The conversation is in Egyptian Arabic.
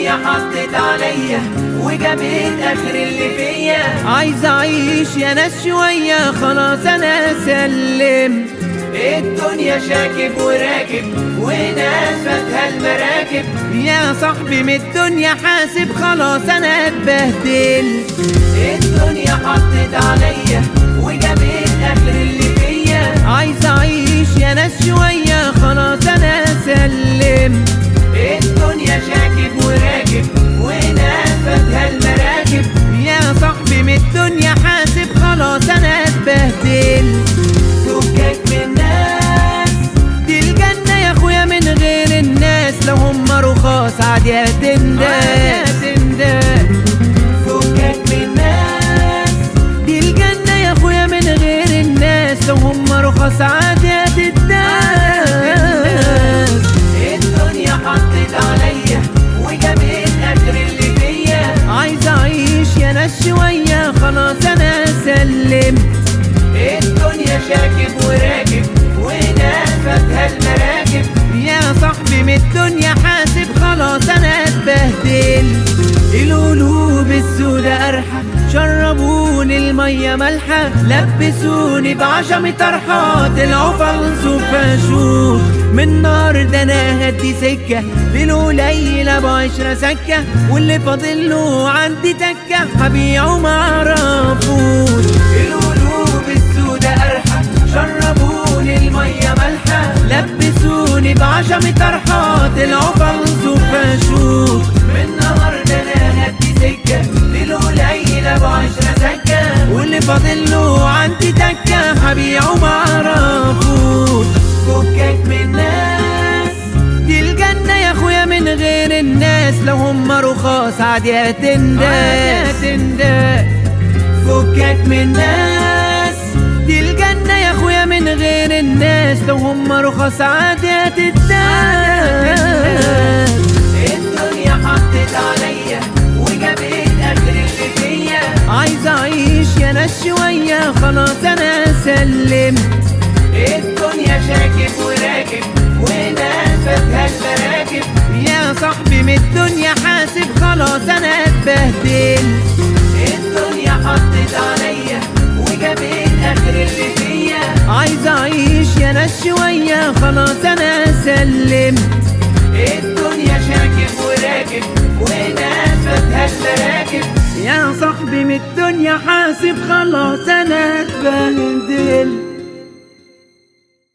الدنيا حطت عليا وجابت اخر اللي فيا عايز اعيش يا ناس شوية خلاص انا سلم الدنيا شاكب وراكب وناس فاتها المراكب يا صاحبي من الدنيا حاسب خلاص انا اتبهدل الدنيا حطت عليا وجابت اخر اللي فيا عايز اعيش يا ناس شوية خلاص انا سلم الدنيا شاكب وراكب وناس فاتها المراكب يا صاحبي من الدنيا حاسب خلاص انا اتبهدل فكك من الناس دي الجنة يا اخويا من غير الناس لو هم رخاص عادي هتنداس فكك من الناس دي الجنة يا اخويا من غير الناس لو هم رخاص عادي هتنداس الدنيا حطت عليا وجابت اخر اللي فيا عايز اعيش يا ناس شوية خلاص انا سلمت الدنيا شاكب وراكب وناس فاتها المراكب يا صاحبي من الدنيا حاسب خلاص انا اتبهدل القلوب السودة ارحى شربوني المية مالحة لبسوني بعشم طرحات العفلس وفاشوش من نار ده انا هدي سكة للقليل ابو عشرة سكة واللي فاضل له عندي تكة هبيعه معرفوش القلوب السودة ارحى شربوني المية مالحة لبسوني بعشم طرحات العفلس وفاشوش من نهار ده انا هدي سكة للقليل ابو عشرة سكة واللي فاضل له عندي تكة هبيعه معرفوش فكك من الناس دي الجنة يا اخويا من غير الناس لو هم رخاص عادي هتنداس فكك من الناس دي الجنة يا اخويا من غير الناس لو هم رخاص عادي هتنداس الدنيا حطت عليا وجابت اخر اللي فيا عايز اعيش يا ناس شوية خلاص انا سلمت الدنيا شاكب وراكب وناس فاتها المراكب يا صاحبي من الدنيا حاسب خلاص انا اتبهدل الدنيا حطت عليا وجابت اخر اللي فيا عايز اعيش يا ناس شوية خلاص انا سلمت الدنيا شاكب وراكب وناس فاتها المراكب يا صاحبي من الدنيا حاسب خلاص انا اتبهدل